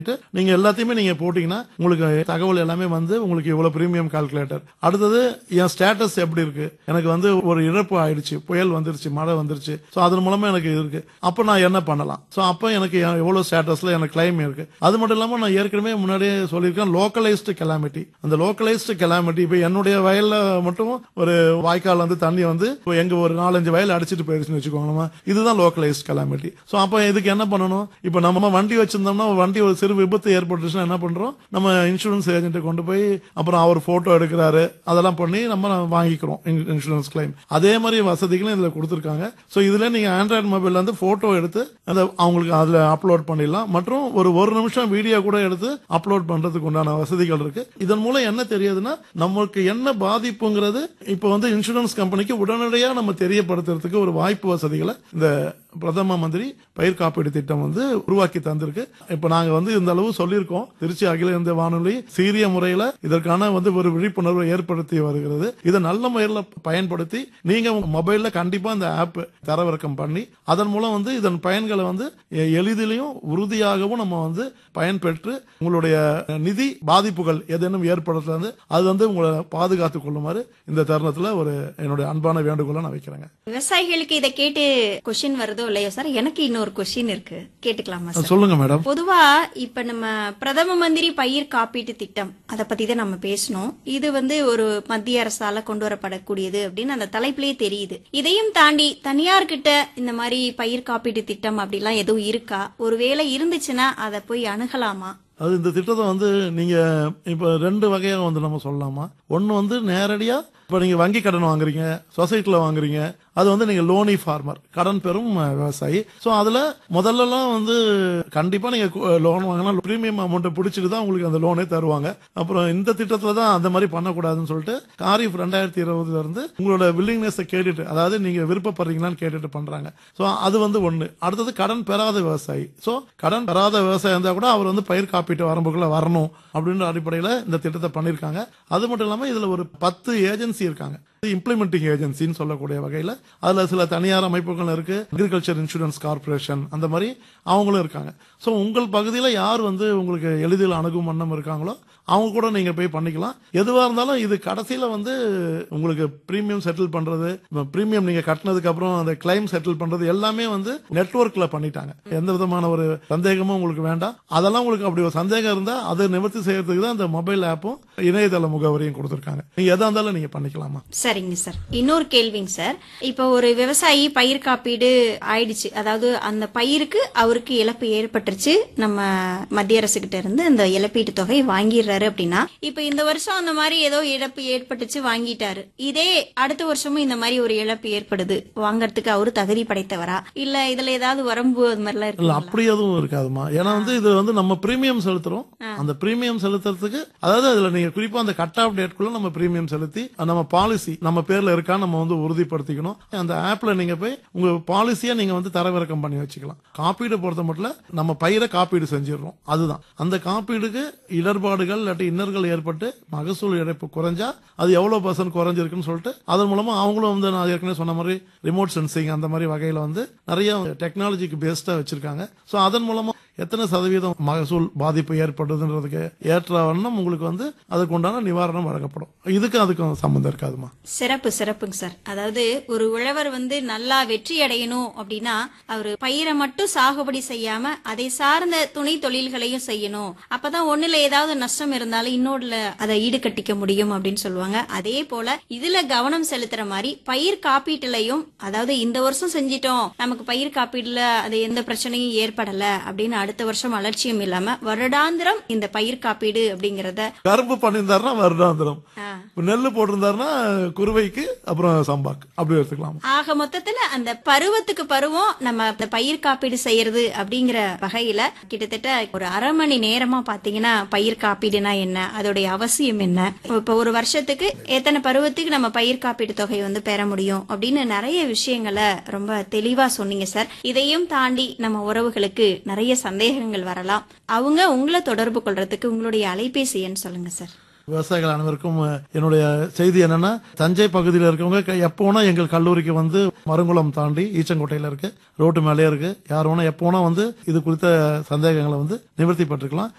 நீங்க எல்லாத்தையுமே நீங்க போட்டீங்கன்னா உங்களுக்கு தகவல் எல்லாமே வந்து உங்களுக்கு இவ்வளவு பிரீமியம் கால்குலேட்டர் அடுத்தது என் ஸ்டேட்டஸ் எப்படி இருக்கு எனக்கு வந்து ஒரு இழப்பு ஆயிடுச்சு புயல் வந்துருச்சு மழை வந்துருச்சு சோ அதன் மூலமா எனக்கு இருக்கு அப்ப நான் என்ன பண்ணலாம் சோ அப்ப எனக்கு எ- எவ்வளவு ஸ்டேட்டஸ்ல எனக்கு கிளைம் இருக்கு அது மட்டும் இல்லாம நான் ஏற்கனவே முன்னாடியே சொல்லியிருக்கேன் லோக்கலைஸ்டு கெலாமிட்டி அந்த லோக்கலைஸ்டு கெலாமிட்டி இப்ப என்னுடைய வயல்ல மட்டும் ஒரு வாய்க்கால் வந்து தண்ணி வந்து இப்ப எங்க ஒரு நாலஞ்சு வயல் அடிச்சிட்டு போயிருச்சுன்னு வச்சுக்கோங்களேன் இதுதான் லோக்கலைஸ்ட் கெலாமிட்டி சோ அப்ப இதுக்கு என்ன பண்ணணும் இப்ப நம்ம வண்டி வச்சிருந்தோம்னா ஒரு வண்டி ஒரு சிறு விபத்து ஏற்பட்டுச்சுன்னா என்ன பண்றோம் நம்ம இன்சூரன்ஸ் ஏஜென்ட்டை கொண்டு போய் அப்புறம் அவர் போட்டோ எடுக்கிறாரு அதெல்லாம் பண்ணி நம்ம வாங்கிக்கிறோம் இன்சூரன்ஸ் கிளைம் அதே மாதிரி வசதிகளும் இதுல கொடுத்துருக்காங்க சோ இதுல நீங்க ஆண்ட்ராய்டு மொபைல்ல இருந்து போட்டோ எடுத்து அதை அவங்களுக்கு அதுல அப்லோட் பண்ணிடலாம் மற்றும் ஒரு ஒரு நிமிஷம் வீடியோ கூட எடுத்து அப்லோட் பண்றதுக்கு உண்டான வசதிகள் இருக்கு இதன் மூலம் என்ன தெரியுதுன்னா நமக்கு என்ன பாதிப்புங்கிறது இப்ப வந்து இன்சூரன்ஸ் கம்பெனிக்கு உடனடியா நம்ம தெரியப்படுத்துறதுக்கு ஒரு வாய்ப்பு வசதிகளை இந்த பிரதம மந்திரி பயிர் காப்பீடு திட்டம் வந்து உருவாக்கி தந்திருக்கு இப்ப நாங்க வந்து இந்த அளவு சொல்லியிருக்கோம் திருச்சி அகில இந்திய வானொலி சீரிய முறையில இதற்கான வந்து ஒரு விழிப்புணர்வை ஏற்படுத்தி வருகிறது இதை நல்ல முறையில் பயன்படுத்தி நீங்க உங்க மொபைல்ல கண்டிப்பா இந்த ஆப் தரவிறக்கம் பண்ணி அதன் மூலம் வந்து இதன் பயன்களை வந்து எ- எளிதிலையும் உறுதியாகவும் நம்ம வந்து பயன்பெற்று உங்களுடைய நிதி பாதிப்புகள் ஏதேனும் ஏற்படுறது அது வந்து உங்களை பாதுகாத்துக் கொள்ளுமாறு இந்த தருணத்துல ஒரு என்னுடைய அன்பான வேண்டுகோளை நான் வைக்கிறேங்க விவசாயிகளுக்கு இதை கேட்டு கொஸ்டின் வருதோ இல்லையோ சார் எனக்கு இன்னொரு கொஸ்டின் இருக்கு கேட்டுக்கலாமா சார் சொல்லுங்க மேடம் பொதுவா இப்ப நம்ம பிரதம மந்திரி பயிர் காப்பீட்டு திட்டம் அத பத்தி தான் நம்ம பேசணும் இது வந்து ஒரு மத்திய அரசால கொண்டு வரப்படக்கூடியது அப்படின்னு அந்த தலைப்பிலேயே தெரியுது இதையும் தாண்டி தனியார் கிட்ட இந்த மாதிரி பயிர் காப்பீட்டு திட்டம் அப்படிலாம் எதுவும் இருக்கா ஒருவேளை இருந்துச்சுன்னா அதை போய் அணுகலாமா அது இந்த திட்டத்தை வந்து நீங்க இப்ப ரெண்டு வகையா வந்து நம்ம சொல்லலாமா ஒன்னு வந்து நேரடியா இப்ப நீங்க வங்கி கடன் வாங்குறீங்க சொசைட்டில வாங்குறீங்க அது வந்து நீங்க லோனி ஃபார்மர் கடன் பெறும் அஹ், விவசாயி சோ அதுல முதல்லலாம் வந்து கண்டிப்பா நீங்க லோன் வாங்கினா பிரீமியம் அமௌண்ட்டை பிடிச்சிட்டு தான் உங்களுக்கு அந்த லோனே தருவாங்க அப்புறம் இந்த திட்டத்துல தான் அந்த மாதிரி பண்ணக்கூடாதுன்னு சொல்லிட்டு காரிஃப் ரெண்டாயிரத்தி இருபதுல இருந்து உங்களோட வில்லிங்னஸ் கேட்டுட்டு அதாவது நீங்க விருப்பப்படுறீங்களான்னு கேட்டுட்டு பண்றாங்க சோ அது வந்து ஒண்ணு அடுத்தது கடன் பெறாத விவசாயி சோ கடன் பெறாத விவசாயி இருந்தா கூட அவர் வந்து பயிர் காப்பீட்டு வரம்புக்குள்ள வரணும் அப்படின்ற அடிப்படையில இந்த திட்டத்தை பண்ணிருக்காங்க அது மட்டும் இல்லாம இதுல ஒரு பத்து ஏஜென்சி இருக்காங்க இம்ப்ளிமெண்டிங் ஏஜென்சின்னு சொல்லக்கூடிய வகையில அதுல சில தனியார் அமைப்புகள் இருக்கு அக்ரிகல்ச்சர் இன்சூரன்ஸ் கார்பரேஷன் அந்த மாதிரி அவங்களும் இருக்காங்க சோ உங்கள் பகுதியில யார் வந்து உங்களுக்கு எளிதில் அணுகும் வண்ணம் இருக்காங்களோ அவங்க கூட நீங்க போய் பண்ணிக்கலாம் எதுவா இருந்தாலும் இது கடைசியில வந்து உங்களுக்கு பிரீமியம் செட்டில் பண்றது பிரீமியம் நீங்க கட்டினதுக்கு அப்புறம் அந்த கிளைம் செட்டில் பண்றது எல்லாமே வந்து நெட்வொர்க்ல பண்ணிட்டாங்க எந்த விதமான ஒரு சந்தேகமும் உங்களுக்கு வேண்டாம் அதெல்லாம் உங்களுக்கு அப்படி ஒரு சந்தேகம் இருந்தா அதை நிவர்த்தி செய்யறதுக்கு தான் இந்த மொபைல் ஆப்பும் இணையதள முகவரியும் கொடுத்திருக்காங்க நீங்க எதா இருந்தாலும் நீங்க பண்ணிக்கலாமா சரிங்க சார் இன்னொரு கேள்விங்க சார் இப்போ ஒரு விவசாயி பயிர் காப்பீடு ஆயிடுச்சு அதாவது அந்த பயிருக்கு அவருக்கு இழப்பு ஏற்பட்டுருச்சு நம்ம மத்திய அரசு கிட்ட இருந்து இந்த இழப்பீட்டு தொகை வாங்கிடுறாரு அப்படின்னா இப்போ இந்த வருஷம் அந்த மாதிரி ஏதோ இழப்பு ஏற்பட்டுச்சு வாங்கிட்டாரு இதே அடுத்த வருஷமும் இந்த மாதிரி ஒரு இழப்பு ஏற்படுது வாங்கறதுக்கு அவரு தகுதி படைத்தவரா இல்ல இதுல ஏதாவது வரம்பு அது மாதிரிலாம் இல்ல இருக்கு அப்படி எதுவும் இருக்காதுமா ஏன்னா வந்து இது வந்து நம்ம பிரீமியம் செலுத்துறோம் அந்த பிரீமியம் செலுத்துறதுக்கு அதாவது அதுல நீங்க குறிப்பா அந்த கட் ஆஃப் டேட்குள்ள நம்ம பிரீமியம் செலுத்தி நம்ம பாலிசி நம்ம பேர்ல இருக்கா நம்ம வந்து உறுதிப்படுத்திக்கணும் அந்த ஆப்ல நீங்க போய் உங்க பாலிசியை நீங்க வந்து தரவிறக்கம் பண்ணி வச்சுக்கலாம் காப்பீடு பொறுத்த மட்டும் நம்ம பயிரை காப்பீடு செஞ்சிடுறோம் அதுதான் அந்த காப்பீடுக்கு இடர்பாடுகள் இல்லாட்டி இன்னல்கள் ஏற்பட்டு மகசூல் இழப்பு குறைஞ்சா அது எவ்வளவு பர்சன்ட் குறைஞ்சிருக்குன்னு சொல்லிட்டு அதன் மூலமா அவங்களும் வந்து நான் ஏற்கனவே சொன்ன மாதிரி ரிமோட் சென்சிங் அந்த மாதிரி வகையில வந்து நிறைய டெக்னாலஜிக்கு பேஸ்டா வச்சிருக்காங்க சோ அதன் மூலமா எத்தனை சதவீதம் மகசூல் பாதிப்பு ஏற்படுதுன்றதுக்கு ஏற்ற வண்ணம் உங்களுக்கு வந்து அதுக்கு உண்டான நிவாரணம் வழங்கப்படும் இதுக்கு அதுக்கும் சம்மந்தம் இருக்காதுமா சிறப்பு சிறப்புங்க சார் அதாவது ஒரு உழவர் வந்து நல்லா வெற்றி அடையணும் அப்படின்னா அவரு பயிரை மட்டும் சாகுபடி செய்யாம அதை சார்ந்த துணை தொழில்களையும் செய்யணும் அப்பதான் ஒண்ணுல ஏதாவது நஷ்டம் இருந்தாலும் இன்னொருல அதை ஈடுகட்டிக்க முடியும் அப்படின்னு சொல்லுவாங்க அதே போல இதுல கவனம் செலுத்துற மாதிரி பயிர் காப்பீட்டுலயும் அதாவது இந்த வருஷம் செஞ்சிட்டோம் நமக்கு பயிர் காப்பீடுல அது எந்த பிரச்சனையும் ஏற்படல அப்படின்னு அடுத்த வருஷம் அலட்சியம் இல்லாம வருடாந்திரம் இந்த பயிர் காப்பீடு அப்படிங்கறத கரும்பு பண்ணியிருந்தாருன்னா வருடாந்திரம் ஆ, இப்ப நெல்லு போட்டிருந்தாருன்னா குருவைக்கு அப்புறம் சம்பாக்கு அப்படி எடுத்துக்கலாம் ஆக மொத்தத்துல அந்த பருவத்துக்கு பருவம் நம்ம இந்த பயிர் காப்பீடு செய்யறது அப்படிங்கிற வகையில கிட்டத்தட்ட ஒரு அரை மணி நேரமா பாத்தீங்கன்னா பயிர் காப்பீடுனா என்ன அதோடைய அவசியம் என்ன இப்ப ஒரு வருஷத்துக்கு எத்தனை பருவத்துக்கு நம்ம பயிர் காப்பீடு தொகை வந்து பெற முடியும் அப்படின்னு நிறைய விஷயங்களை ரொம்ப தெளிவா சொன்னீங்க சார் இதையும் தாண்டி நம்ம உறவுகளுக்கு நிறைய சந்தேகங்கள் வரலாம் அவங்க உங்களை தொடர்பு கொள்றதுக்கு உங்களுடைய அலைபேசி எண் சொல்லுங்க சார் விவசாயிகள் அனைவருக்கும் அஹ், என்னுடைய செய்தி என்னன்னா தஞ்சை பகுதியில் இருக்கவங்க க- எப்போ வேணா எங்கள் கல்லூரிக்கு வந்து மருங்குளம் தாண்டி ஈச்சங்கோட்டையில இருக்கு ரோட்டு மேலே இருக்கு யார் வேணா எப்போ வேணா வந்து இது குறித்த சந்தேகங்களை வந்து நிவர்த்தி பட்டுக்கலாம்